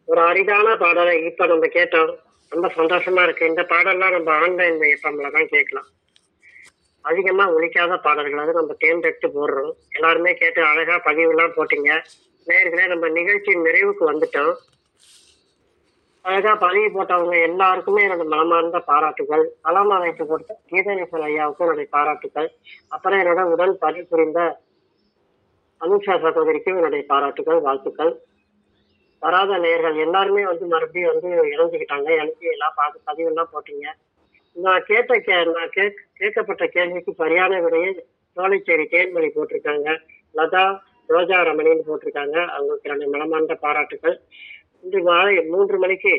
ஒரு அரிதான பாடலை இப்ப நம்ம கேட்டோம் ரொம்ப சந்தோஷமா இருக்கு இந்த பாடல்லாம் நம்ம ஆன்லைன் எஃப்எம்ல தான் கேட்கலாம் அதிகமா ஒழிக்காத பாடல்களாக நம்ம தேர்ந்தெடுத்து போடுறோம் எல்லாருமே கேட்டு அழகா பதிவுலாம் போட்டீங்க நேர்களே நம்ம நிகழ்ச்சியின் நிறைவுக்கு வந்துட்டோம் அழகா பதிவு போட்டவங்க எல்லாருக்குமே என்னோட மனமார்ந்த பாராட்டுகள் களம் அமைப்பு கொடுத்த கீதநேசன் ஐயாவுக்கும் என்னுடைய பாராட்டுகள் அப்புறம் என்னோட உடன் பதிவு புரிந்த அனுஷா சகோதரிக்கும் என்னுடைய பாராட்டுகள் வாழ்த்துக்கள் வராத நேயர்கள் எல்லாருமே வந்து மறுபடியும் வந்து இணைஞ்சுக்கிட்டாங்க எனக்கு எல்லாம் பார்த்து பதிவெல்லாம் போட்டீங்க நான் கேட்ட கே நான் கேக் கேட்கப்பட்ட கேள்விக்கு சரியான விடையை சோலைச்சேரி தேன்மொழி போட்டிருக்காங்க லதா ரோஜா ரமணின்னு போட்டிருக்காங்க அவங்களுக்கு என்னுடைய மனமார்ந்த பாராட்டுகள் இன்று மாலை மூன்று மணிக்கு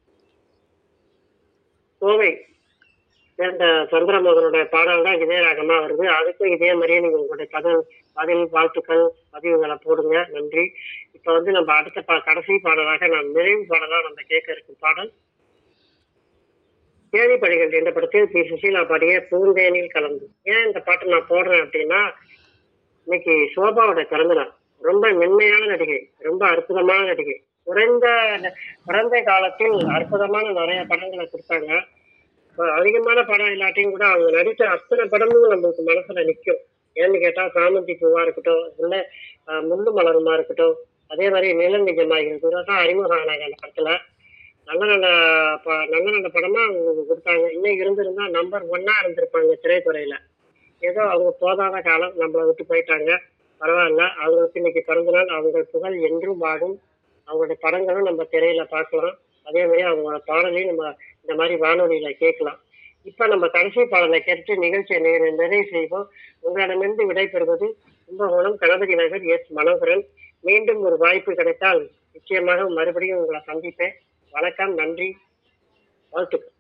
கோவை சேர்ந்த சந்திரமோகனுடைய பாடல் தான் இதே ராகமா வருது அதுக்கும் இதே மாதிரியே நீங்க உங்களுடைய பதில் பதில் வாழ்த்துக்கள் பதிவுகளை போடுங்க நன்றி இப்ப வந்து நம்ம அடுத்த பா கடைசி பாடலாக நான் நிறைவு பாடலா நம்ம கேட்க இருக்கும் பாடல் கேள்விப்படிகள் என்ற படத்தில் பி சுசீலா பாடிய பூந்தேனில் கலந்து ஏன் இந்த பாட்டை நான் போடுறேன் அப்படின்னா இன்னைக்கு சோபாவோட பிறந்த நாள் ரொம்ப மென்மையான நடிகை ரொம்ப அற்புதமான நடிகை குறைந்த குறைந்த காலத்தில் அற்புதமான நிறைய படங்களை கொடுத்தாங்க இப்ப அதிகமான படம் இல்லாட்டியும் கூட அவங்க நடித்த அத்தனை படமும் நம்மளுக்கு மனசுல நிற்கும் ஏன்னு கேட்டா சாமந்தி பூவா இருக்கட்டும் இல்ல ஆஹ், முள்ளு மலருமா இருக்கட்டும் அதே மாதிரி நிலம் நிஜமாகிறது தான் அறிமுகம் ஆனாங்க அந்த படத்துல நல்ல நல்ல ப- நல்ல நல்ல படமா அவங்க கொடுத்தாங்க இன்னும் இருந்திருந்தா நம்பர் ஒன்னா இருந்திருப்பாங்க திரைத்துறையில ஏதோ அவங்க போதாத காலம் நம்மளை விட்டு போயிட்டாங்க பரவாயில்ல அவங்களுக்கு இன்னைக்கு பிறந்த நாள் அவங்க புகழ் என்றும் வாடும் அவங்களுடைய படங்களும் நம்ம திரையில பார்க்கலாம் அதே மாதிரி அவங்களோட பாடலையும் நம்ம இந்த மாதிரி வானொலியில கேட்கலாம் இப்ப நம்ம கடைசி பாடலை கேட்டு நிகழ்ச்சியை நிறைவு நிறைவு செய்வோம் உங்களிடமிருந்து விடைபெறுவது கும்பகோணம் கணபதி நகர் எஸ் மனோகரன் மீண்டும் ஒரு வாய்ப்பு கிடைத்தால் நிச்சயமாக மறுபடியும் உங்களை சந்திப்பேன் வணக்கம் நன்றி வாழ்த்துக்கள்